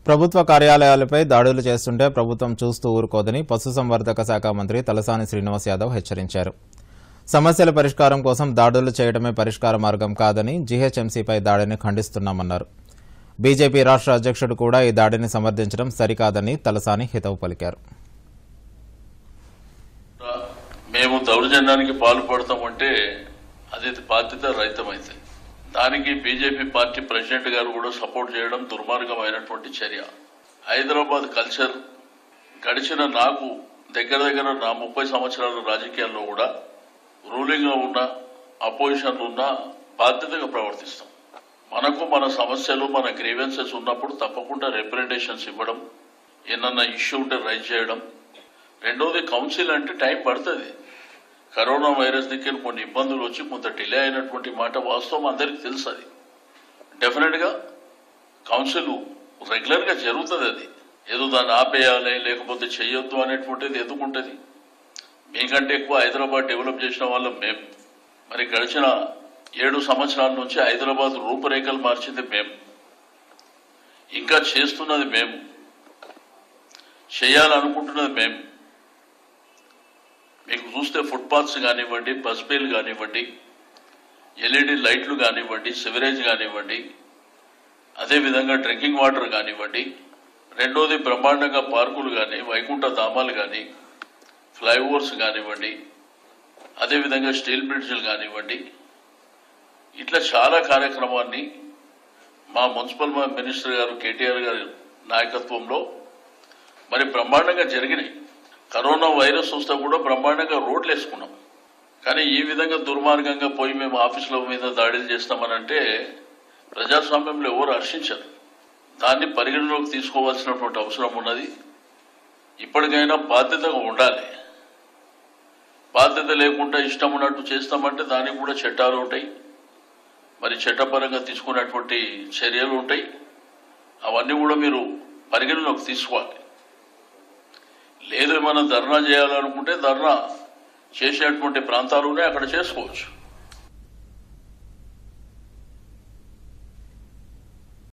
ప్రభుత్వ కార్యాలయాలపై దాడులు చేస్తుంటే ప్రభుత్వం చూస్తూ ఊరుకోదని పశుసంవర్ధక శాఖ మంత్రి తలసాని శ్రీనివాస్ యాదవ్ హెచ్చరించారు సమస్యల పరిష్కారం కోసం దాడులు చేయడమే పరిష్కార మార్గం కాదని జీహెచ్ఎంసీపై దాడిని ఖండిస్తున్నామన్నారు బీజేపీ రాష్ట్ర అధ్యక్షుడు కూడా ఈ దాడిని సమర్థించడం సరికాదని తలసాని హితవు పలికారు మేము దౌర్జన్యానికి పాల్పడతామంటే అది బాధ్యత రహితమైతే దానికి బీజేపీ పార్టీ ప్రెసిడెంట్ గారు కూడా సపోర్ట్ చేయడం దుర్మార్గమైనటువంటి చర్య హైదరాబాద్ కల్చర్ గడిచిన నాకు దగ్గర దగ్గర నా ముప్పై సంవత్సరాల రాజకీయాల్లో కూడా రూలింగ్ లో ఉన్న అపోజిషన్ ఉన్న బాధ్యతగా ప్రవర్తిస్తాం మనకు మన సమస్యలు మన గ్రీవెన్సెస్ ఉన్నప్పుడు తప్పకుండా రిప్రజెంటేషన్స్ ఇవ్వడం ఏమన్నా ఇష్యూ ఉంటే రైజ్ చేయడం రెండోది కౌన్సిల్ అంటే టైం పడుతుంది కరోనా వైరస్ దగ్గర కొన్ని ఇబ్బందులు వచ్చి కొంత డిలే అయినటువంటి మాట వాస్తవం అందరికీ తెలుసు అది డెఫినెట్ గా కౌన్సిల్ రెగ్యులర్ గా జరుగుతుంది అది ఏదో దాన్ని ఆపేయాలి లేకపోతే చెయ్యొద్దు అనేటువంటిది ఎందుకుంటది మీకంటే ఎక్కువ హైదరాబాద్ డెవలప్ చేసిన వాళ్ళం మేము మరి గడిచిన ఏడు సంవత్సరాల నుంచి హైదరాబాద్ రూపురేఖలు మార్చింది మేము ఇంకా చేస్తున్నది మేము చేయాలనుకుంటున్నది మేము మీకు చూస్తే ఫుట్పాత్స్ కానివ్వండి బస్బేలు కానివ్వండి ఎల్ఈడి లైట్లు కానివ్వండి సివరేజ్ కానివ్వండి అదేవిధంగా డ్రింకింగ్ వాటర్ కానివ్వండి రెండోది బ్రహ్మాండంగా పార్కులు కానీ వైకుంఠ ధామాలు కానీ ఫ్లైఓవర్స్ కానివ్వండి అదేవిధంగా స్టీల్ బ్రిడ్జ్లు కానివ్వండి ఇట్లా చాలా కార్యక్రమాన్ని మా మున్సిపల్ మినిస్టర్ గారు కేటీఆర్ గారి నాయకత్వంలో మరి బ్రహ్మాండంగా జరిగినాయి కరోనా వైరస్ వస్తే కూడా బ్రహ్మాండంగా రోడ్లు వేసుకున్నాం కానీ ఈ విధంగా దుర్మార్గంగా పోయి మేము ఆఫీసుల మీద దాడులు చేస్తామనంటే ప్రజాస్వామ్యంలో ఎవరు హర్షించరు దాన్ని పరిగణలోకి తీసుకోవాల్సినటువంటి అవసరం ఉన్నది ఇప్పటికైనా బాధ్యతగా ఉండాలి బాధ్యత లేకుండా ఇష్టం ఉన్నట్టు చేస్తామంటే దానికి కూడా చట్టాలు ఉంటాయి మరి చట్టపరంగా తీసుకున్నటువంటి చర్యలు ఉంటాయి అవన్నీ కూడా మీరు పరిగణలోకి తీసుకోవాలి లేదు ఏమైనా ధర్నా చేయాలనుకుంటే ధర్నా చేసేటువంటి ప్రాంతాలు ఉన్నాయి అక్కడ చేసుకోవచ్చు